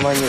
വാങ്ങി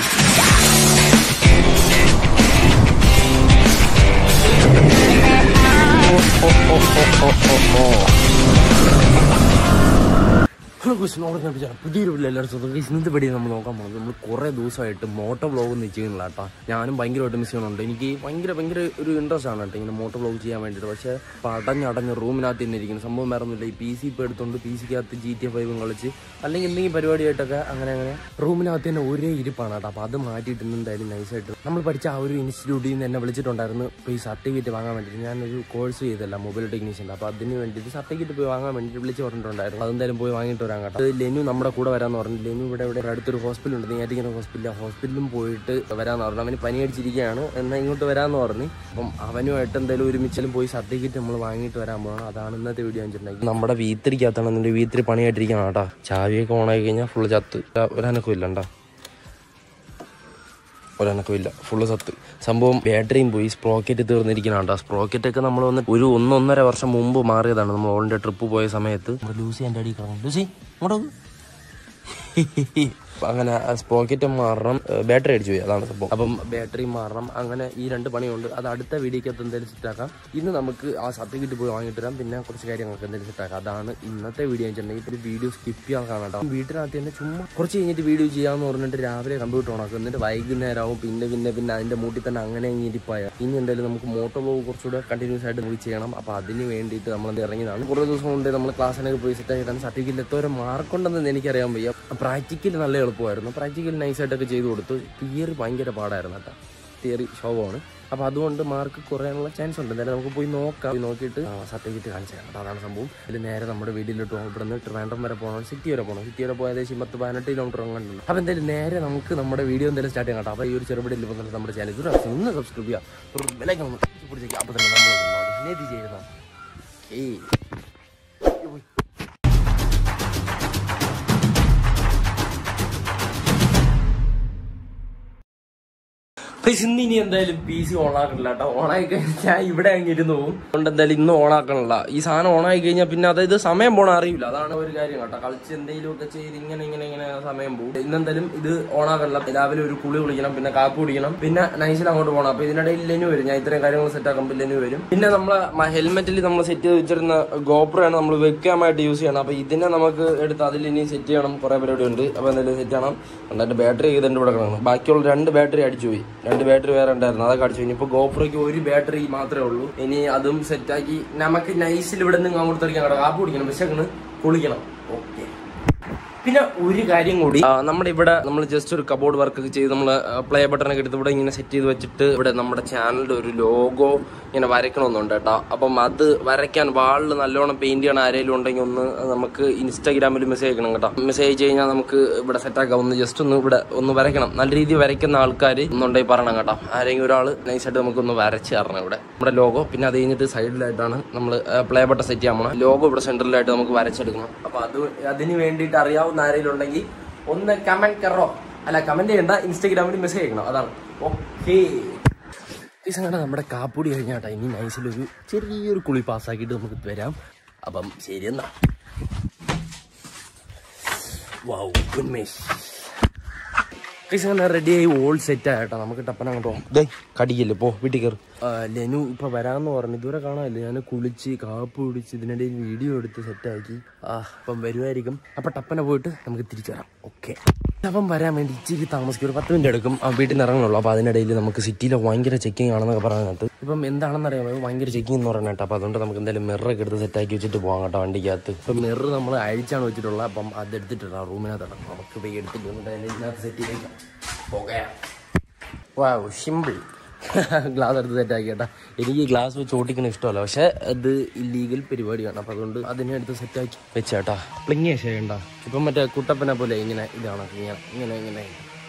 പുതിയൊരു എല്ലായിടത്തും ഇന്നത്തെ പടി നമ്മൾ നോക്കാൻ പോകുന്നത് നമ്മൾ കുറേ ദിവസമായിട്ട് മോട്ടോ വ്ളോഗ് ഒന്നും ചെയ്യുന്നില്ല കേട്ടോ ഞാനും ഭയങ്കരമായിട്ട് മിസ് ചെയ്യുന്നുണ്ട് എനിക്ക് ഭയങ്കര ഭയങ്കര ഒരു ഇൻട്രസ്റ്റ് ആണ് കേട്ടോ ഇങ്ങനെ മോട്ടോ വ്ളോഗ് ചെയ്യാൻ വേണ്ടിയിട്ട് പക്ഷേ ഇപ്പം അടഞ്ഞടഞ്ഞ് റൂമിനകത്ത് തന്നെ ഇരിക്കുന്നു സംഭവം വേറെ ഒന്നുമില്ല ഈ പി സി ഇപ്പോൾ എടുത്തുകൊണ്ട് പി സിക്കകത്ത് ജി ടി എ ഫൈവും കളിച്ച് അല്ലെങ്കിൽ എന്തെങ്കിലും പരിപാടിയായിട്ടൊക്കെ അങ്ങനെ അങ്ങനെ റൂമിനകത്ത് തന്നെ ഒരേ ഇരിപ്പാണ് കേട്ടോ അപ്പോൾ അത് മാറ്റിയിട്ട് ഇന്ന് എന്തായാലും നൈസായിട്ട് നമ്മൾ പഠിച്ച ആ ഒരു ഇൻസ്റ്റിറ്റ്യൂട്ടിൽ നിന്ന് എന്നെ വിളിച്ചിട്ടുണ്ടായിരുന്നു ഇപ്പോൾ ഈ സർട്ടിഫിക്കറ്റ് വാങ്ങാൻ വേണ്ടിയിട്ട് ഞാനൊരു കോഴ്സ് ചെയ്തല്ല മൊബൈൽ ടെക്നീഷ്യൻ അപ്പോൾ അതിന് വേണ്ടിയിട്ട് സർട്ടിഫിക്കറ്റ് പോയി വാങ്ങാൻ വേണ്ടിയിട്ട് വിളിച്ച് പറഞ്ഞിട്ടുണ്ടായിരുന്നു അതെന്തായാലും പോയി വാങ്ങിയിട്ട് വരാൻ കേട്ടോ അത് ലെനു നമ്മുടെ കൂടെ വരാമെന്ന് പറഞ്ഞു ലെനു ഇവിടെ ഇവിടെ അടുത്തൊരു ഹോസ്പിറ്റൽ ഉണ്ട് നെയ്യാറ്റിക്കുന്ന ഹോസ്പിറ്റൽ ആ ഹോസ്പിറ്റലിലും പോയിട്ട് വരാമെന്ന് പറഞ്ഞു അവന് പനി അടിച്ചിരിക്കുകയാണ് എന്നാൽ ഇങ്ങോട്ട് വരാമെന്ന് പറഞ്ഞു അപ്പം അവനുമായിട്ട് എന്തായാലും ഒരുമിച്ചാലും പോയി സർട്ടിഫിക്കറ്റ് നമ്മൾ വാങ്ങിയിട്ട് വരാൻ പോകണം അതാണ് ഇന്നത്തെ വീഡിയോ വെച്ചിട്ടുണ്ടെങ്കിൽ നമ്മുടെ വീത്തിരിക്കകത്താണ് എന്നിട്ട് വീത്തിരി പണിയായിട്ടിരിക്കണം കേട്ടോ ചാവിയൊക്കെ ഓണാക്കി കഴിഞ്ഞാൽ ഫുള്ള് ചത്ത് ഒരനക്കം ഇല്ലണ്ടാ ഒരനക്കമില്ല ഫുള്ള് സത്ത് സംഭവം ബാറ്ററിയും പോയി സ്പ്രോക്കറ്റ് തീർന്നിരിക്കണുണ്ട് ആ സ്പ്രോക്കറ്റ് ഒക്കെ നമ്മൾ വന്ന് ഒരു ഒന്നൊന്നര വർഷം മുമ്പ് മാറിയതാണ് നമ്മൾ ഓളിന്റെ ട്രിപ്പ് പോയ സമയത്ത് നമ്മുടെ ലൂസി എൻ്റെ അടിയിൽ കിടന്നു ലൂസി ഇങ്ങോട്ട് അങ്ങനെ സ്പോക്കറ്റ് മാറണം ബാറ്ററി അടിച്ചു പോയി അതാണ് സംഭവം അപ്പം ബാറ്ററി മാറണം അങ്ങനെ ഈ രണ്ട് പണിയുണ്ട് അത് അടുത്ത വീഡിയോക്കകത്ത് എന്തെങ്കിലും സെറ്റാക്കാം ഇന്ന് നമുക്ക് ആ സർട്ടിഫിക്കറ്റ് പോയി വാങ്ങിട്ട് വരാം പിന്നെ കുറച്ച് കാര്യങ്ങൾക്ക് എന്തെങ്കിലും സെറ്റാക്കാം അതാണ് ഇന്നത്തെ വീഡിയോ വെച്ചിട്ടുണ്ടെങ്കിൽ ഇപ്പോൾ വീഡിയോ സ്കിപ്പ് ചെയ്യാൻ കാണാം വീട്ടിനകത്ത് തന്നെ ചുമ്മാ കുറച്ച് കഴിഞ്ഞിട്ട് വീഡിയോ ചെയ്യാമെന്ന് പറഞ്ഞിട്ട് രാവിലെ കമ്പ്യൂട്ടർ ഓണാക്കും എന്നിട്ട് വൈകുന്നേരം ആവും പിന്നെ പിന്നെ പിന്നെ അതിന്റെ മൂട്ടിൽ തന്നെ അങ്ങനെ അങ്ങ് ഇരിപ്പായ ഇനി എന്തായാലും നമുക്ക് മോട്ടോ ബ്ലോഗ് കുറച്ചുകൂടെ കണ്ടിന്യൂസ് ആയിട്ട് മൂവി ചെയ്യണം അപ്പോൾ അതിന് വേണ്ടിയിട്ട് നമ്മൾ ഇറങ്ങിയതാണ് കുറേ ദിവസം കൊണ്ട് നമ്മൾ ക്ലാസ്സിനൊക്കെ പോയി സെറ്റ് ആയിട്ടാണ് സർട്ടിഫിക്കറ്റ് എത്തോരം മാർക്കുണ്ടെന്ന് എനിക്കറിയാൻ വയ്യ പ്രാക്ടിക്കൽ നല്ല എളുപ്പമായിരുന്നു പ്രാക്ടിക്കൽ നൈസായിട്ടൊക്കെ ചെയ്ത് കൊടുത്തു തിയറി ഭയങ്കര പാടായിരുന്നു കേട്ടോ തിയറി ശോഭമാണ് അപ്പോൾ അതുകൊണ്ട് മാർക്ക് കുറയാനുള്ള ചാൻസ് ഉണ്ട് എന്തായാലും നമുക്ക് പോയി നോക്കാം പോയി നോക്കിയിട്ട് സർട്ടിഫിക്കറ്റ് കാണിച്ചു തരാം അപ്പോൾ അതാണ് സംഭവം ഇതിൽ നേരെ നമ്മുടെ വീട്ടിലോട്ട് പോകും ഇവിടെ നിന്ന് ട്രിവാൻഡ്രം വരെ പോകണം സിറ്റി വരെ പോകണം സിറ്റി വരെ പോയാൽ ഏകദേശം പത്ത് പതിനെട്ട് കിലോമീറ്റർ അങ്ങോട്ടുണ്ട് അപ്പോൾ എന്തായാലും നേരെ നമുക്ക് നമ്മുടെ വീഡിയോ എന്തായാലും സ്റ്റാർട്ട് ചെയ്യാം കേട്ടോ അപ്പോൾ ഈ ഒരു ചെറുപടിയിൽ പോകുന്നത് നമ്മുടെ ചാനൽ ഇത് ഒന്ന് സബ്സ്ക്രൈബ് ചെയ്യുക വിലയ്ക്ക് ഒന്ന് പിടിച്ചേക്കാം അപ്പോൾ തന്നെ നമ്മൾ നേതി ചെയ്യുന്ന ഏയ് പക്ഷെ ഇന്ന് ഇനി എന്തായാലും പി സി ഓണാക്കണില്ല കേട്ടോ ഓണായി കഴിഞ്ഞാൽ ഇവിടെ അങ്ങ് ഇരുന്ന് പോകും അതുകൊണ്ട് എന്തായാലും ഇന്ന് ഓണാക്കണില്ല ഈ സാധനം ഓണായി കഴിഞ്ഞാൽ പിന്നെ അതായത് സമയം പോണ അറിയില്ല അതാണ് ഒരു കാര്യം കേട്ടോ കളിച്ച് എന്തെങ്കിലും ഒക്കെ ചെയ്ത് ഇങ്ങനെ ഇങ്ങനെ ഇങ്ങനെ സമയം പോകും ഇന്നെന്തായാലും ഇത് ഓണാക്കണില്ല രാവിലെ ഒരു കുളി കുളിക്കണം പിന്നെ കാപ്പി കുടിക്കണം പിന്നെ നൈസിൽ അങ്ങോട്ട് പോകണം അപ്പൊ ഇതിനിടയിൽ ലെനു വരും ഞാൻ ഇത്രയും കാര്യങ്ങൾ സെറ്റ് ആക്കുമ്പോൾ ലെനു വരും പിന്നെ നമ്മളെ ഹെൽമെറ്റിൽ നമ്മൾ സെറ്റ് ചെയ്ത് വെച്ചിരുന്ന ഗോപ്രയാണ് നമ്മൾ വെക്കാമായിട്ട് യൂസ് ചെയ്യണം അപ്പൊ ഇതിനെ നമുക്ക് എടുത്ത് അതിൽ ഇനി സെറ്റ് ചെയ്യണം കുറെ പരിപാടി ഉണ്ട് അപ്പൊ എന്തായാലും സെറ്റ് ചെയ്യണം എന്നിട്ട് ബാറ്ററി ഇതിന്റെ ഇവിടെ കിടക്കണം ബാക്കിയുള്ള രണ്ട് ബാറ്ററി അടിച്ചു പോയി രണ്ട് ബാറ്ററി വേറെ ഉണ്ടായിരുന്നു അതൊക്കെ അടിച്ചു ഇനിയിപ്പോ ഗോപ്രോയ്ക്ക് ഒരു ബാറ്ററി മാത്രമേ ഉള്ളൂ ഇനി അതും സെറ്റാക്കി നമുക്ക് നൈസിൽ ഇവിടെ നിന്ന് അങ്ങോട്ട് തെളിക്കാൻ കിടക്കാം കാപ്പ് കുടിക്കണം വിശക്കണ് കുളിക്കണം ഓക്കെ പിന്നെ ഒരു കാര്യം കൂടി ആ, നമ്മുടെ ഇവിടെ നമ്മൾ ജസ്റ്റ് ഒരു കബോർഡ് വർക്ക് ഒക്കെ ചെയ്ത് നമ്മൾ പ്ലേ ബട്ടൺ ഒക്കെ എടുത്ത് ഇവിടെ ഇങ്ങനെ സെറ്റ് ചെയ്ത് വെച്ചിട്ട് ഇവിടെ നമ്മുടെ ചാനലിന്റെ ഒരു ലോഗോ ഇങ്ങനെ വരയ്ക്കണമെന്നുണ്ട് കേട്ടോ അപ്പം അത് വരയ്ക്കാൻ വാളിൽ നല്ലോണം പെയിന്റ് ചെയ്യണം ആരെങ്കിലും ഉണ്ടെങ്കിൽ ഒന്ന് നമുക്ക് ഇൻസ്റ്റാഗ്രാമിൽ മെസ്സേജ് അയക്കണം കേട്ടോ മെസ്സേജ് അയച്ചു കഴിഞ്ഞാൽ നമുക്ക് ഇവിടെ സെറ്റ് ആക്കാം ഒന്ന് ജസ്റ്റ് ഒന്ന് ഇവിടെ ഒന്ന് വരയ്ക്കണം നല്ല രീതിയിൽ വരയ്ക്കുന്ന ആൾക്കാർ ഒന്നുണ്ടെങ്കിൽ പറയണം കേട്ടോ ആരെങ്കിലും ഒരാൾ നൈസായിട്ട് നമുക്കൊന്ന് വരച്ച് തരണം ഇവിടെ നമ്മുടെ ലോഗോ പിന്നെ അത് കഴിഞ്ഞിട്ട് സൈഡിലായിട്ടാണ് നമ്മൾ പ്ലേ ബട്ടൺ സെറ്റ് ചെയ്യാൻ പോണം ലോഗോ ഇവിടെ സെൻട്രലായിട്ട് നമുക്ക് വരച്ചെടുക്കണം അപ്പൊ അത് അതിന് വേണ്ടിയിട്ട് അറിയാവുന്ന ആരെങ്കിലും ഉണ്ടെങ്കിൽ ഒന്ന് കമന്റ് കറോ അല്ല കമന്റ് ചെയ്യണ്ട ഇൻസ്റ്റാഗ്രാമിൽ മെസ്സേജ് അയക്കണം അതാണ് ഓക്കേ ഈ സംഘടന നമ്മുടെ കാപ്പൂടി കഴിഞ്ഞാട്ടാ ഇനി നൈസിലൊരു ചെറിയൊരു കുളി പാസ്സാക്കിയിട്ട് നമുക്ക് വരാം അപ്പം ശരി എന്നാ വൗ ഉന്മേഷ് റെഡിയായി ഓൾ സെറ്റ് ആയിട്ടോ നമുക്ക് ടപ്പന അങ്ങോട്ട് പോകാം ദേ കടിക്കല്ലേ പോ വീട്ടിൽ കയറി ലെനു ഇപ്പൊ വരാന്ന് പറഞ്ഞു ഇതുവരെ കാണാനില്ല ഞാൻ കുളിച്ച് കാപ്പ് കുടിച്ച് ഇതിനിടയിൽ വീഡിയോ എടുത്ത് സെറ്റാക്കി ആ അപ്പം വരുമായിരിക്കും അപ്പൊ ടപ്പന പോയിട്ട് നമുക്ക് തിരിച്ചു വരാം ഓക്കെ അപ്പം വരാൻ വേണ്ടി ഇച്ചിരി താമസിക്കും ഒരു പത്ത് മിനിറ്റ് എടുക്കും ആ വീട്ടിൽ നിന്ന് ഇറങ്ങുള്ളൂ അപ്പോൾ അതിനിടയിൽ നമുക്ക് സിറ്റിയിലെ ഭയങ്കര ചെക്കിംഗ് ആണെന്നൊക്കെ പറയുന്നത് ഇപ്പം എന്താണെന്ന് അറിയാമോ ഭയങ്കര ചെക്കിംഗ് എന്ന് പറയുന്നത് കേട്ടോ അപ്പോൾ അതുകൊണ്ട് നമുക്ക് എന്തായാലും മിററൊക്കെ എടുത്ത് സെറ്റാക്കി വെച്ചിട്ട് പോകാം കേട്ടോ വണ്ടിക്കകത്ത് ഇപ്പം മിറർ നമ്മൾ അഴിച്ചാണ് വെച്ചിട്ടുള്ളത് അപ്പം അത് എടുത്തിട്ടുണ്ട് ആ റൂമിനകത്താണ് നമുക്ക് പോയി എടുത്തിട്ട് വന്നിട്ട് അതിൻ്റെ ഇതിനകത്ത് സെറ്റ് ചെയ്തേക്കാം പോകാം വാവ് സിമ്പിൾ ഗ്ലാസ് എടുത്ത് സെറ്റാക്കി കേട്ടാ എനിക്ക് ഗ്ലാസ് വെച്ച് ഓട്ടിക്കണ ഇഷ്ടമല്ല പക്ഷെ അത് ഇല്ലീഗൽ പരിപാടിയാണ് അപ്പൊ അതുകൊണ്ട് അതിനെ എടുത്ത് സെറ്റാക്കി വെച്ചേട്ടാ പ്ലിങ്ങിയ ചെയ്യണ്ട ഇപ്പം മറ്റേ കുട്ടപ്പനെ പോലെ ഇങ്ങനെ ഇതാണ് ഇങ്ങനെ ഇങ്ങനെ ഇങ്ങനെ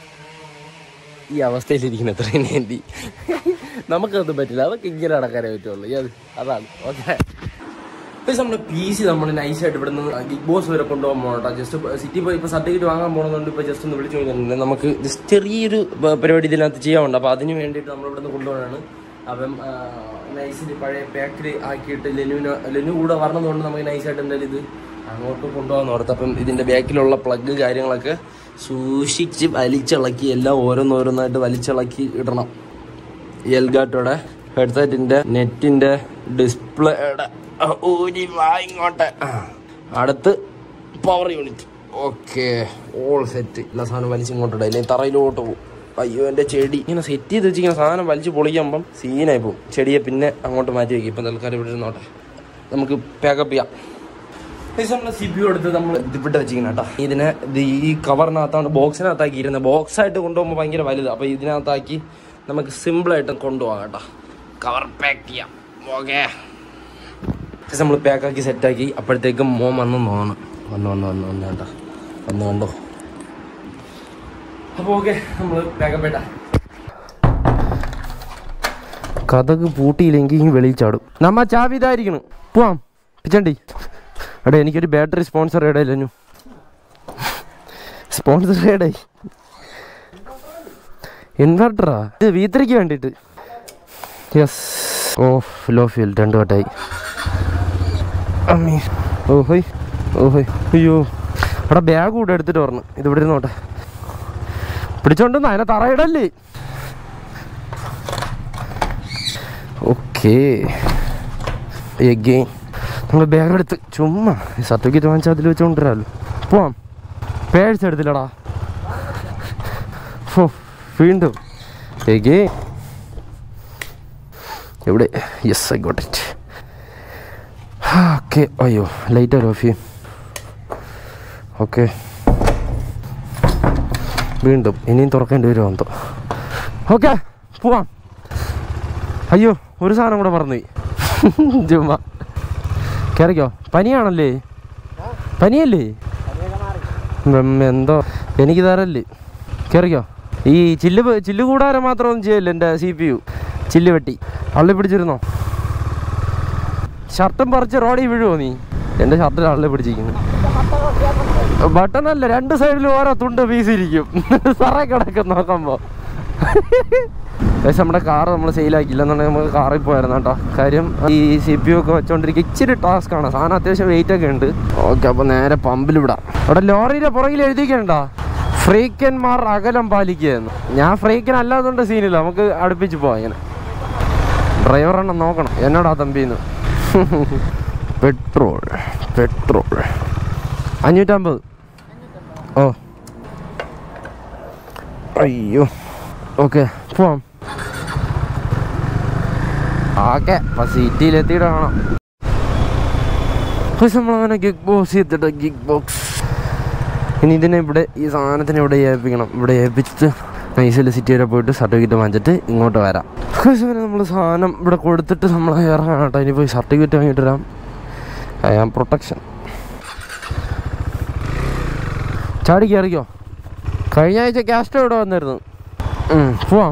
ഈ അവസ്ഥയിലിരിക്കുന്ന എത്രയും നീന്തി നമുക്കത് പറ്റില്ല അതൊക്കെ ഇങ്ങനെ നടക്കാനേ പറ്റുള്ളൂ അത് അതാണ് ഓക്കെ പക്ഷെ നമ്മുടെ പി സി നമ്മൾ നൈസായിട്ട് ഇവിടെ നിന്ന് ബിഗ് ബോസ് വരെ കൊണ്ടുപോകാൻ പോകണം ജസ്റ്റ് സിറ്റി പോയി ഇപ്പൊ സർട്ടിഫിക്കറ്റ് വാങ്ങാൻ പോകണമെന്നുണ്ട് ഇപ്പൊ ജസ്റ്റ് ഒന്ന് വിളിച്ചു കഴിഞ്ഞിട്ടുണ്ട് നമുക്ക് ജസ്റ്റ് ചെറിയൊരു പ- പരിപാടി ഇതിനകത്ത് ചെയ്യാനുണ്ട് അപ്പൊ അതിന് വേണ്ടിയിട്ട് നമ്മൾ ഇവിടെ നിന്ന് കൊണ്ടുപോകാനാണ് അപ്പം നൈസിൽ പഴയ പാക്കിൽ ആക്കിയിട്ട് ലെനുവിന് ലെനു കൂടെ വരണതുകൊണ്ട് നമുക്ക് നൈസായിട്ട് എന്തായാലും ഇത് അങ്ങോട്ട് കൊണ്ടുപോകാൻ ഓർത്തപ്പം ഇതിന്റെ ബാക്കിലുള്ള പ്ലഗ് കാര്യങ്ങളൊക്കെ സൂക്ഷിച്ച് വലിച്ചിളക്കി എല്ലാം ഓരോന്നോരോന്നായിട്ട് വലിച്ചിളക്കി ഇടണം എൽഗാട്ടോടെ ഹെഡ്സെറ്റിന്റെ നെറ്റിന്റെ ഡിസ്പ്ലേയുടെ ഊരി വാ ഇങ്ങോട്ട് ആ. അടുത്ത് power unit okay all set എല്ലാ സാധനം വലിച്ചിങ്ങോട്ടിട അല്ലെങ്കിൽ തറയിലോട്ട് പോകും അയ്യോ എൻ്റെ ചെടി ഇങ്ങനെ സെറ്റ് ചെയ്ത് വെച്ചിങ്ങനെ സാധനം വലിച്ച് പൊളിക്കുമ്പം സീനായി പോകും ചെടിയെ പിന്നെ അങ്ങോട്ട് മാറ്റി വെക്കും ഇപ്പം തൽക്കാലം ഇവിടെ ഇരുന്നോട്ടെ നമുക്ക് പാക്കപ്പ് ചെയ്യാം നമ്മുടെ സി പി യു എടുത്ത് നമ്മൾ ഇതിവിടെ വെച്ചിരിക്കണം കേട്ടോ ഇതിനെ ഇത് ഈ കവറിനകത്താണ് ബോക്സിനകത്താക്കി ഇരുന്നത് ബോക്സ് ആയിട്ട് കൊണ്ടുപോകുമ്പോൾ ഭയങ്കര വലുത് അപ്പോൾ ഇതിനകത്താക്കി നമുക്ക് സിമ്പിളായിട്ട് കൊണ്ടുപോകാം കേട്ടോ കവർ പാക്ക് ചെയ്യാം ഓക്കെ നമ്മൾ പാക്കാക്കി സെറ്റാക്കി അപ്പോഴത്തേക്കും മോൻ വന്നു തോന്നുന്നു വന്നു വന്നു വന്നു വന്നു കേട്ടോ വന്നു കണ്ടോ അപ്പോൾ ഓക്കെ നമ്മൾ പാക്കപ്പ് ഇട്ടാ കഥക് പൂട്ടിയില്ലെങ്കിൽ വെളിയിൽ ചാടും നമ്മ ചാവി ഇതായിരിക്കണം പോവാം പിച്ചണ്ടി എടാ എനിക്കൊരു ബാറ്ററി സ്പോൺസർ ഇടയില്ലു സ്പോൺസർ ഇടേ ഇൻവെർട്ടറാ ഇത് വീത്രയ്ക്ക് വേണ്ടിയിട്ട് യെസ് ഓ ലോ ഫ്യൂൽ രണ്ട് വട്ടായി അമ്മീ ഓ ഹോയ് ഓ ഹോയ് അയ്യോ അവിടെ ബാഗ് കൂടെ എടുത്തിട്ട് പറഞ്ഞു ഇത് ഇവിടെ ഇരുന്നോട്ടെ പിടിച്ചോണ്ടെന്ന് അതിനെ തറയിടല്ലേ ഓക്കേ എഗെയിൻ നമ്മൾ ബാഗ് എടുത്ത് ചുമ്മാ സർട്ടിഫിക്കറ്റ് വാങ്ങിച്ചാൽ അതിൽ വെച്ചോണ്ടിരാമല്ലോ പോവാം പേഴ്സ് എടുത്തില്ലടാ ഓ വീണ്ടും എഗേ എവിടെ yes I got it okay അയ്യോ ലൈറ്റ് ആരോ ഓഫ് ചെയ്യും ഓക്കെ വീണ്ടും ഇനിയും തുറക്കേണ്ടി വരുമോ എന്തോ ഓക്കെ പോവാം അയ്യോ ഒരു സാധനം കൂടെ മറന്നുപോയി ചുമ്മാ കയറിക്കോ പനിയാണല്ലേ പനിയല്ലേ ഉം, എന്തോ എനിക്ക് തരല്ലേ കയറിക്കോ ഈ ചില്ല് പ- ചില്ല് കൂടാരം മാത്രം ഒന്നും ചെയ്യല്ല എൻ്റെ സി പി യു ചില്ല് വെട്ടി അള്ളി പിടിച്ചിരുന്നോ ഷർട്ടും പറിച്ച് റോഡിൽ വീഴുമോ നീ എൻ്റെ ഷർട്ടിൽ അള്ളി പിടിച്ചിരിക്കുന്നു ബട്ടൺ അല്ല രണ്ട് സൈഡിലും ഓരോ തുണ്ട് വീസിരിക്കും സറ കിടക്കും നോക്കുമ്പോ പക്ഷെ നമ്മുടെ കാർ നമ്മൾ സെയിലാക്കില്ല എന്നുണ്ടെങ്കിൽ നമുക്ക് കാറിൽ പോയായിരുന്നു കേട്ടോ കാര്യം ഈ സി പി യു ഒക്കെ വെച്ചോണ്ടിരിക്കുക ഇച്ചിരി ടാസ്ക് ആണ് സാധനം അത്യാവശ്യം വെയിറ്റ് ഒക്കെ ഉണ്ട് ഓക്കെ അപ്പോൾ നേരെ പമ്പിൽ വിടാം അവിടെ ലോറിയുടെ പുറകിൽ എഴുതിക്കണ്ട ഫ്രീക്കന്മാർ അകലം പാലിക്കുക എന്ന് ഞാൻ ഫ്രീക്കൻ അല്ലാതുകൊണ്ട് സീനില്ല നമുക്ക് അടുപ്പിച്ച് പോവാം ഇങ്ങനെ ഡ്രൈവർ എണ്ണം നോക്കണം എന്നോടാ തമ്പിന്ന് പെട്രോൾ പെട്രോൾ അഞ്ഞൂറ്റമ്പത് ഓ അയ്യോ ഓക്കെ പോവാം ഓക്കെ അപ്പൊ സിറ്റിയിലെത്തിയിട്ട് കാണാം പക്ഷെ നമ്മളങ്ങനെ ഗിഗ് ബോക്സ് ചെയ്തിട്ട് ഗിഗ് ബോക്സ് ഇനി ഇതിനെ ഇവിടെ ഈ സാധനത്തിനെ ഇവിടെ ഏൽപ്പിക്കണം ഇവിടെ ഏൽപ്പിച്ചിട്ട് നൈസിൽ സിറ്റി വരെ പോയിട്ട് സർട്ടിഫിക്കറ്റ് വാങ്ങിച്ചിട്ട് ഇങ്ങോട്ട് വരാം പക്ഷേ നമ്മൾ സാധനം ഇവിടെ കൊടുത്തിട്ട് നമ്മൾ ഇറങ്ങാം കേട്ടോ ഇനി പോയി സർട്ടിഫിക്കറ്റ് വാങ്ങിയിട്ട് വരാം ഐ ആം പ്രൊട്ടക്ഷൻ ചാടി കയറിക്കോ കഴിഞ്ഞ ആഴ്ച ക്യാസ്റ്റോ ഇവിടെ വന്നിരുന്നു ഉം, പോവാം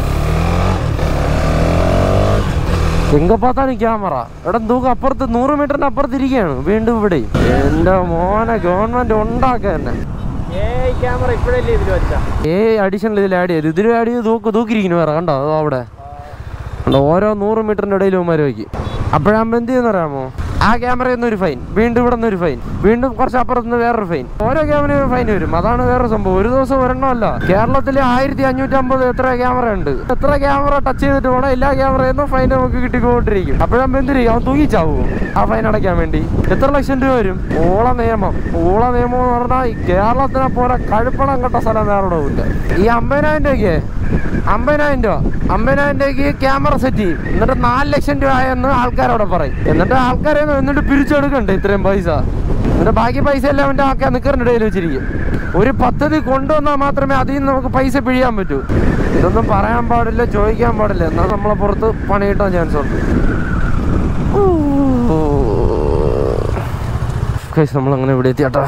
എങ്ക പാത്താണ് ക്യാമറ എടാ തൂക്ക അപ്പുറത്ത് നൂറ് മീറ്ററിന് അപ്പുറത്ത് ഇരിക്കുകയാണ് വീണ്ടും ഇവിടെ എന്റെ മോനെ ഗവൺമെന്റ് ഉണ്ടാക്കുക തന്നെ ക്യാമറ ഇപ്പോഴല്ലേ ഇതിൽ വെച്ച ഏ അഡീഷണൽ ഇതിൽ ആഡ് ചെയ്തു ഇതിൽ ആഡ് ചെയ്ത് തൂക്ക് തൂക്കിയിരിക്കുന്നു വേറെ കണ്ടോ അതോ അവിടെ കണ്ടോ ഓരോ നൂറ് മീറ്ററിന്റെ ഇടയിൽ ഉമാര് വയ്ക്കും അപ്പോഴാകുമ്പോൾ എന്ത് ചെയ്യുന്ന അറിയാമോ ആ ക്യാമറയിൽ നിന്ന് ഒരു ഫൈൻ വീണ്ടും ഇവിടെ നിന്ന് ഒരു ഫൈൻ വീണ്ടും കുറച്ച് അപ്പുറത്ത് നിന്ന് വേറൊരു ഫൈൻ ഓരോ ക്യാമറയും ഫൈൻ വരും അതാണ് വേറെ സംഭവം ഒരു ദിവസം ഒരെണ്ണമല്ല കേരളത്തിൽ ആയിരത്തി അഞ്ഞൂറ്റി അമ്പത് എത്ര ക്യാമറ ഉണ്ട് എത്ര ക്യാമറ ടച്ച് ചെയ്തിട്ട് പോകണം എല്ലാ ക്യാമറയിൽ നിന്നും ഫൈൻ നമുക്ക് കിട്ടിക്കൊണ്ടിരിക്കും അപ്പോഴാകുമ്പോൾ എന്തിരിക്കും അവൻ തൂങ്ങിച്ചാവും ആ ഫൈൻ അടയ്ക്കാൻ വേണ്ടി എത്ര ലക്ഷം രൂപ വരും ഓള നിയമം ഓള നിയമം എന്ന് പറഞ്ഞാൽ ഈ കേരളത്തിനെ പോലെ കഴുപ്പണം കെട്ട സ്ഥലം വേറെ ഇല്ല ഈ അമ്പതിനായിരം രൂപയ്ക്ക് അമ്പതിനായിരം രൂപ അമ്പതിനായിരം രൂപയ്ക്ക് ക്യാമറ സെറ്റ് ചെയ്യും എന്നിട്ട് നാല് ലക്ഷം രൂപ ആയെന്ന് ആൾക്കാരോട് പറയും എന്നിട്ട് ആൾക്കാരെ എന്നിട്ട് പിരിച്ചെടുക്കണ്ടേ ഇത്രയും പൈസ എന്നിട്ട് ബാക്കി പൈസ എല്ലാം അവൻ്റെ ആൾക്കാർ നിക്കറിൻ്റെ ഇടയിൽ വെച്ചിരിക്കും ഒരു പദ്ധതി കൊണ്ടുവന്നാൽ മാത്രമേ അതിൽ നിന്ന് നമുക്ക് പൈസ പിഴിയാൻ പറ്റൂ ഇതൊന്നും പറയാൻ പാടില്ല ചോദിക്കാൻ പാടില്ല എന്നാൽ നമ്മളെ പുറത്ത് പണി കിട്ടാൻ ചാൻസ് ഉണ്ട് നമ്മളങ്ങനെ ഇവിടെ എത്തിയാട്ടാ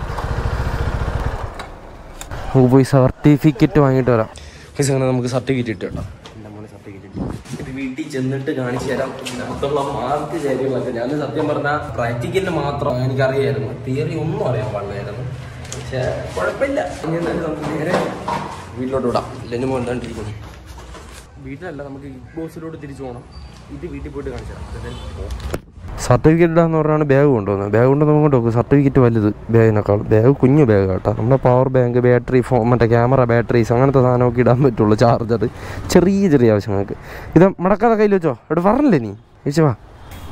നമുക്ക് പോയി സർട്ടിഫിക്കറ്റ് വാങ്ങിയിട്ട് വരാം പക്ഷേ അങ്ങനെ നമുക്ക് സർട്ടിഫിക്കറ്റ് ഇട്ട് കേട്ടോ എൻ്റെ മോനെ സർട്ടിഫിക്കറ്റ് ഇത് വീട്ടിൽ ചെന്നിട്ട് കാണിച്ചു തരാം ഇതിനകത്തുള്ള മാർക്ക് കാര്യങ്ങളൊക്കെ ഞാൻ സത്യം പറഞ്ഞാൽ പ്രാക്ടിക്കലിന് മാത്രം എനിക്കറിയായിരുന്നു തിയറി ഒന്നും അറിയാൻ പാടില്ലായിരുന്നു പക്ഷേ കുഴപ്പമില്ല ഇനി എന്തായാലും നമുക്ക് നേരെ വീട്ടിലോട്ട് വിടാം ലെന്നു കൊണ്ടാണ്ടിരിക്കുന്നു വീട്ടിലല്ല നമുക്ക് ബിഗ് ബോസിലോട്ട് തിരിച്ചു പോകണം ഇത് വീട്ടിൽ പോയിട്ട് കാണിച്ചു തരാം എന്തായാലും പോ. സർട്ടിഫിക്കറ്റ് ഇടാന്ന് പറഞ്ഞാണ് ബാഗ് കൊണ്ടുവന്നത് ബാഗ് കൊണ്ട് നമുക്ക് നോക്കും സർട്ടിഫിക്കറ്റ് വലുത് ബാഗിനേക്കാൾ ബാഗ് കുഞ്ഞു ബാഗ് കേട്ടോ നമ്മുടെ പവർ ബാങ്ക് ബാറ്ററി ഫോൺ മറ്റേ ക്യാമറ ബാറ്ററീസ് അങ്ങനത്തെ സാധനമൊക്കെ ഇടാൻ പറ്റുള്ളൂ ചാർജർ ചെറിയ ചെറിയ ആവശ്യങ്ങൾക്ക് ഇത് മടക്കാതെ കയ്യിൽ വെച്ചോ ഇവിടെ പറഞ്ഞില്ലേ നീ ചേച്ചി വാ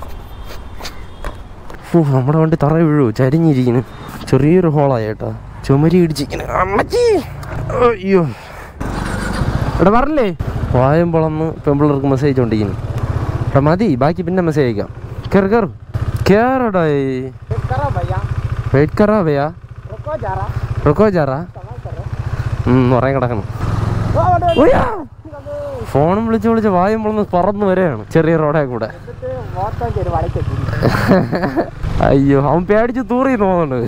ഓ നമ്മുടെ വണ്ടി തറ വീഴൂ ചരിഞ്ഞിരിക്കുന്നു ചെറിയൊരു ഹോളായി കേട്ടാ ചുമരി ഇടിച്ചിരിക്കുന്നു അമ്മച്ചി അയ്യോ ഇവിടെ പറഞ്ഞില്ലേ വായം പൊളന്ന് പെമ്പിള്ളേർക്ക് മെസ്സേജ് കൊണ്ടിരിക്കുന്നു എടാ മതി ബാക്കി പിന്നെ മെസ്സേജ് അയക്കാം കയറി കയറും കയറടാ करो भैया വെയിറ്റ് കറാ ഭയ്യാ रुको जा रहा റുക്കോ ജാറാ ഉറങ്ങി കിടക്കണം ഉയ്യാ. ഫോണും വിളിച്ച് വിളിച്ച് വായും പൊളന്ന് പറന്ന് വരെയാണ് ചെറിയ റോഡേ കൂടെ എന്നിട്ട് മൊത്തം ചെരു വരയ്ക്കും അയ്യോ അവൻ പേടിച്ച് തൂറി തോന്നുന്നുണ്ട്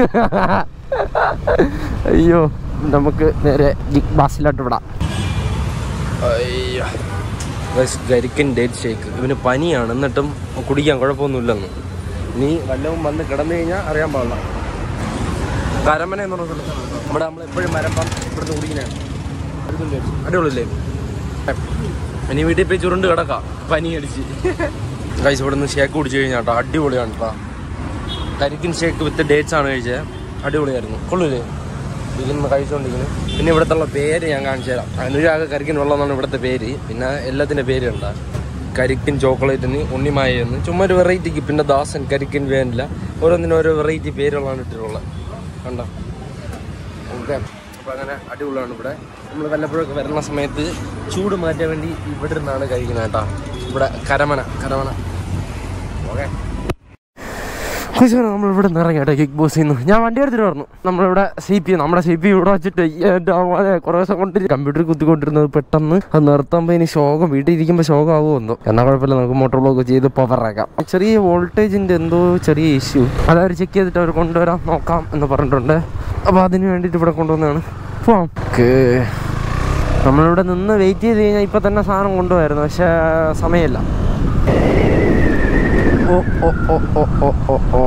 അയ്യോ നമുക്ക് നേരെ ജിഗ് ബാസിലോട്ട് വിടാം അയ്യോ കരിക്കൻ ഡേറ്റ് ഷേക്ക് ഇവന് പനിയാണ് എന്നിട്ടും കുടിക്കാൻ കുഴപ്പമൊന്നുമില്ലെന്ന് നീ വല്ലതും വന്ന് കിടന്നു കഴിഞ്ഞാൽ അറിയാൻ പാടില്ല കരമന എന്ന് പറഞ്ഞ സ്ഥലത്താണ് ഇവിടെ നമ്മൾ എപ്പോഴും മരപ്പം ഇവിടുന്ന് കുടിക്കുന്നതാണ് അടിപൊളിയല്ലേ ഇനി വീട്ടിൽ പോയി ചുരുണ്ട് കിടക്കാം പനി അടിച്ച് കൈസ് ഇവിടെ നിന്ന് ഷേക്ക് കുടിച്ചു കഴിഞ്ഞാൽ കേട്ടോ അടിപൊളിയാണ് കേട്ടോ കരിക്കിൻ ഷേക്ക് വിത്ത് ഡേറ്റ്സ് ആണ് കഴിച്ചത് അടിപൊളിയായിരുന്നു കൊള്ളൂലേ ഇതിന്ന് കഴിച്ചുകൊണ്ടിരിക്കുന്നു പിന്നെ ഇവിടുത്തെ ഉള്ള പേര് ഞാൻ കാണിച്ചു തരാം അനുരാഗ കരിക്കിൻ വെള്ളം എന്നാണ് ഇവിടുത്തെ പേര് പിന്നെ എല്ലാത്തിൻ്റെ പേരുണ്ട് കരിക്കിൻ ചോക്ലേറ്റിന് ഉണ്ണിമായെന്ന് ചുമ്മാ ഒരു വെറൈറ്റിക്ക് പിന്നെ ദാസൻ കരിക്കിൻ വേനില്ല ഓരോന്നിനും ഓരോ വെറൈറ്റി പേരുകളാണ് ഇട്ടിട്ടുള്ളത് കണ്ടോ ഓക്കെ അപ്പോൾ അങ്ങനെ അടിപൊളിയാണ് ഇവിടെ നമ്മൾ വല്ലപ്പോഴൊക്കെ വരുന്ന സമയത്ത് ചൂട് മാറ്റാൻ വേണ്ടി ഇവിടെ നിന്നാണ് കഴിക്കുന്നത് കേട്ടോ ഇവിടെ കരമന കരമന ഓക്കെ നമ്മൾ ഇവിടെ നിന്ന് ഇറങ്ങി കേട്ടോ കിക്ക് ബോസിൽ നിന്ന് ഞാൻ വണ്ടി എടുത്തിട്ട് പറഞ്ഞു നമ്മളിവിടെ സി പി നമ്മുടെ സി പി ഇവിടെ വെച്ചിട്ട് എൻ്റെ മോനെ കുറേ ദിവസം കൊണ്ട് കമ്പ്യൂട്ടറിൽ കുത്തിക്കൊണ്ടിരുന്നത് പെട്ടെന്ന് അത് നിർത്തുമ്പോൾ ഇനി ശോകം വീട്ടിൽ ഇരിക്കുമ്പോൾ ശോകമാവുമോ എന്തോ എന്നാൽ കുഴപ്പമില്ല നമുക്ക് മോട്ടോർ ബ്ലോക്ക് ചെയ്ത് പവറാക്കാം ചെറിയ വോൾട്ടേജിൻ്റെ എന്തോ ചെറിയ ഇഷ്യൂ അതവർ ചെക്ക് ചെയ്തിട്ട് അവർ കൊണ്ടുവരാൻ നോക്കാം എന്ന് പറഞ്ഞിട്ടുണ്ട് അപ്പോൾ അതിന് വേണ്ടിയിട്ട് ഇവിടെ കൊണ്ടുവന്നതാണ് പോവാം ഓക്കേ നമ്മളിവിടെ നിന്ന് വെയിറ്റ് ചെയ്ത് കഴിഞ്ഞാൽ ഇപ്പം തന്നെ സാധനം കൊണ്ടുപോയായിരുന്നു പക്ഷേ സമയമില്ല ഓ ഓ ഓ ഓ ഓ ഓ ഓ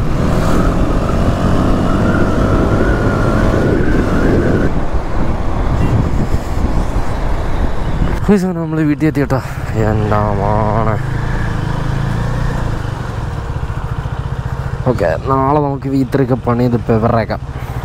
നമ്മൾ വീട്ടിൽ എത്തി കേട്ടോ എന്താ മോനെ ഓക്കെ നാളെ നമുക്ക് വീട്ടിലൊക്കെ പണി ഇത് പെവറേക്കാം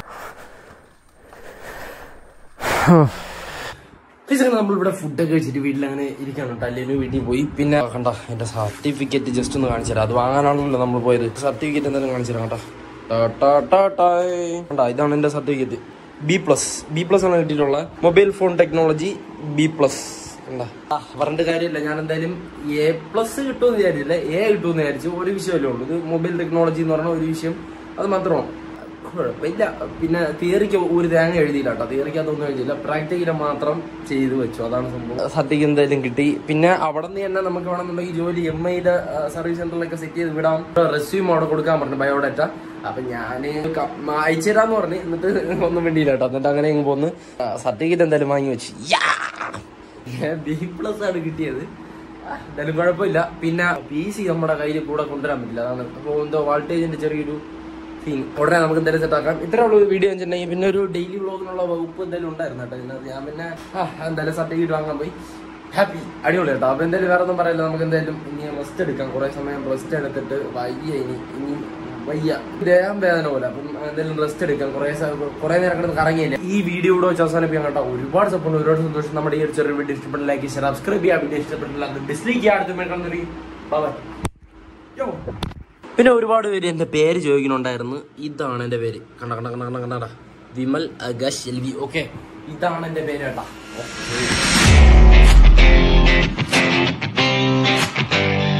നമ്മളിവിടെ ഫുഡൊക്കെ കഴിച്ചിട്ട് വീട്ടിൽ അങ്ങനെ ഇരിക്കണം കേട്ടോ അല്ലെങ്കിൽ വീട്ടിൽ പോയി പിന്നെ കണ്ട എന്റെ സർട്ടിഫിക്കറ്റ് ജസ്റ്റ് ഒന്ന് കാണിച്ചു തരാം അത് വാങ്ങാനാണല്ലോ നമ്മൾ പോയത് സർട്ടിഫിക്കറ്റ് എന്തായാലും കാണിച്ചു തരാം കേട്ടോ ടാ ടാ ടാ ടായ്. കണ്ടോ ഇതാണ് എന്റെ certificate B plus B plus ആണ് കിട്ടിയിട്ടുള്ള mobile phone technology B plus എന്താ ആ പറഞ്ഞിട്ട് കാര്യമില്ല ഞാൻ എന്തായാലും എ പ്ലസ് കിട്ടുമെന്ന് വിചാരിച്ചില്ല എ കിട്ടുമെന്ന് വിചാരിച്ചു ഒരു വിഷയമല്ലേ ഉള്ളൂ ഇത് മൊബൈൽ ടെക്നോളജി എന്ന് പറഞ്ഞ ഒരു വിഷയം അത് മാത്രമാണ് കുഴപ്പമില്ല പിന്നെ തിയറിക്ക് ഒരു തേങ്ങ എഴുതിയില്ല കേട്ടോ തിയറിക്ക് അതൊന്നും എഴുതിയില്ല പ്രാക്ടിക്കല് മാത്രം ചെയ്തു വെച്ചു അതാണ് സംഭവം സർട്ടിഫിക്കറ്റ് എന്തായാലും കിട്ടി പിന്നെ അവിടെ നിന്ന് തന്നെ നമുക്ക് വേണമെന്നുണ്ടെങ്കിൽ ജോലി എം ഐയുടെ സർവീസ് സെന്ററിലൊക്കെ സെറ്റ് ചെയ്ത് വിടാം റെസ്യൂം അവിടെ കൊടുക്കാൻ പറഞ്ഞു ബയോഡാറ്റ അപ്പൊ ഞാന് ക- അയച്ചു തരാന്ന് പറഞ്ഞു എന്നിട്ട് ഒന്നും വേണ്ടിയില്ല കേട്ടോ എന്നിട്ട് അങ്ങനെ ഇങ്ങ് പോന്ന് സർട്ടിഫിക്കറ്റ് എന്തായാലും വാങ്ങി വെച്ചു ബി പ്ലസ് ആണ് കിട്ടിയത് ആ, എന്തായാലും കുഴപ്പമില്ല പിന്നെ പി സി നമ്മുടെ കയ്യിൽ കൂടെ കൊണ്ടുവരാൻ പറ്റില്ല അതാണ് അപ്പോൾ എന്തോ വോൾട്ടേജിന്റെ ചെറിയൊരു സീൻ ഉടനെ നമുക്ക് എന്തായാലും സെറ്റ് ആക്കാം ഇത്ര ഉള്ള വീഡിയോ വെച്ചിട്ടുണ്ടെങ്കിൽ പിന്നെ ഒരു ഡെയിലി വ്ളോഗിനുള്ള വകുപ്പ് എന്തായാലും ഉണ്ടായിരുന്നു കേട്ടോ ഇതിനകത്ത് ഞാൻ പിന്നെ ആ, എന്തായാലും സർട്ടിഫിക്കറ്റ് വാങ്ങാൻ പോയി ഹാപ്പി അടിപൊളി കേട്ടോ അപ്പൊ എന്തായാലും വേറെ ഒന്നും പറയില്ല നമുക്ക് എന്തായാലും ഇനി റെസ്റ്റ് എടുക്കാം കുറെ സമയം റെസ്റ്റ് എടുത്തിട്ട് വയ്യ ഇനി ഇനി വയ്യ ദേഹം വേദന പോലെ അപ്പം എന്തായാലും റെസ്റ്റ് എടുക്കാം കുറെ കുറെ നേരം കിടന്ന് കറങ്ങിയില്ല ഈ വീഡിയോ ഇവിടെ വെച്ച് അവസാനിപ്പിക്കാൻ കേട്ടോ ഒരുപാട് സപ്പോർട്ട് ഒരുപാട് സന്തോഷം നമ്മുടെ ഈ ഒരു ചെറിയ വീഡിയോ ഇഷ്ടപ്പെട്ട ലൈക്ക് സബ്സ്ക്രൈബ് ചെയ്യാൻ വീഡിയോ ഇഷ്ടപ്പെട്ടില്ല ഡിസ്ലൈക്ക് ചെയ്യാൻ അടുത്ത് ബൈ പിന്നെ ഒരുപാട് പേര് എൻ്റെ പേര് ചോദിക്കുന്നുണ്ടായിരുന്നു ഇതാണ് എൻ്റെ പേര് കണ്ട കണ്ട കണ്ട കണ്ട കണ്ടടാ Vimal Agash L V okay ഇതാണ് എൻ്റെ പേര് കേട്ടാ ഓക്കേ.